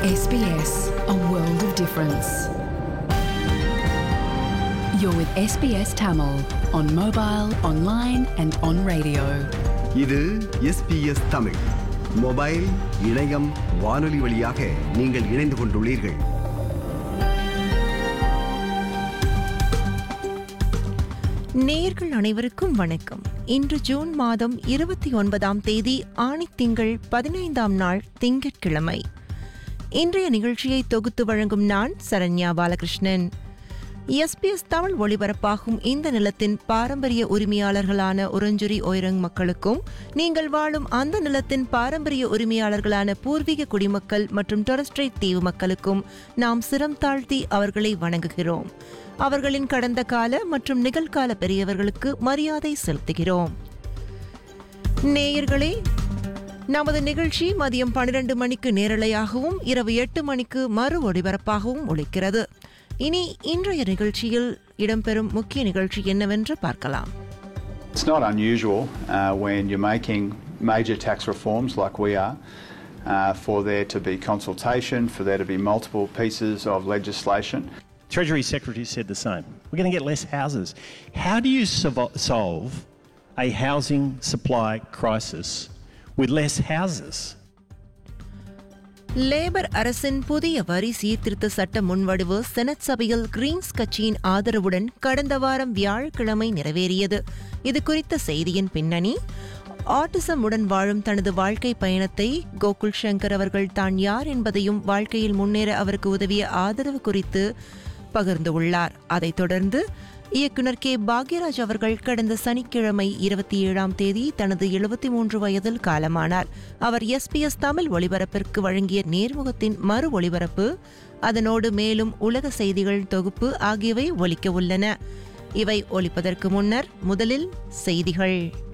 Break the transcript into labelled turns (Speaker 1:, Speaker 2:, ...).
Speaker 1: SBS, a world of difference. You're with SBS Tamil on mobile, online, and on radio.
Speaker 2: இது SBS Tamil mobile இணையம் வானொலி வழியாக நீங்கள் இணைந்து கொண்டுள்ளீர்கள்
Speaker 3: நேயர்கள் அனைவருக்கும் வணக்கம் இன்று ஜூன் மாதம் இருபத்தி ஒன்பதாம் தேதி ஆணித்திங்கள் பதினைந்தாம் நாள் திங்கட்கிழமை இன்றைய நிகழ்ச்சியை தொகுத்து வழங்கும் நான் சரண்யா பாலகிருஷ்ணன் எஸ்பிஎஸ் தமிழ் ஒளிபரப்பாகும் இந்த நிலத்தின் பாரம்பரிய உரிமையாளர்களான உறஞ்சுரி ஒய்ரங் மக்களுக்கும் நீங்கள் வாழும் அந்த நிலத்தின் பாரம்பரிய உரிமையாளர்களான பூர்வீக குடிமக்கள் மற்றும் டொரஸ்ட்ரைட் தீவு மக்களுக்கும் நாம் சிரம் தாழ்த்தி அவர்களை வணங்குகிறோம் அவர்களின் கடந்த கால மற்றும் நிகழ்கால பெரியவர்களுக்கு மரியாதை செலுத்துகிறோம் நேயர்களே நமது நிகழ்ச்சி மதியம் பன்னிரண்டு மணிக்கு நேரலையாகவும் இரவு எட்டு மணிக்கு மறு ஒளிபரப்பாகவும் ஒலிக்கிறது இனி இன்றைய நிகழ்ச்சியில் இடம்பெறும் முக்கிய நிகழ்ச்சி என்னவென்று பார்க்கலாம்
Speaker 4: It's not unusual uh, when you're making major tax reforms like we are uh, for there to be consultation, for there to be multiple pieces of legislation.
Speaker 5: Treasury Secretary said the same. We're going to get less houses. How do you solvo- solve a housing supply crisis with less houses?
Speaker 3: Labor அரசின் புதிய வரி சீர்திருத்த சட்ட முன்வடிவு senate சபையில் Green's கட்சியின் ஆதரவுடன் கடந்த வாரம் வியாழக்கிழமை நிறைவேறியது இது குறித்த செய்தியின் பின்னணி ஆட்டிசமுடன் வாழும் தனது வாழ்க்கை பயணத்தை கோகுல் சங்கர் அவர்கள் தான் யார் என்பதையும் வாழ்க்கையில் முன்னேற அவருக்கு உதவிய ஆதரவு குறித்து பகிர்ந்துள்ளார் அதைத் தொடர்ந்து இயக்குனர் கே பாக்யராஜ் அவர்கள் கடந்த சனிக்கிழமை இருபத்தி ஏழாம் தேதி தனது எழுபத்தி மூன்று வயதில் காலமானார் அவர் எஸ்பிஎஸ் தமிழ் ஒளிபரப்பிற்கு வழங்கிய நேர்முகத்தின் மறு ஒளிபரப்பு அதனோடு மேலும் உலக செய்திகள் தொகுப்பு ஆகியவை ஒலிக்க உள்ளன இவை ஒலிப்பதற்கு முன்னர் முதலில் செய்திகள்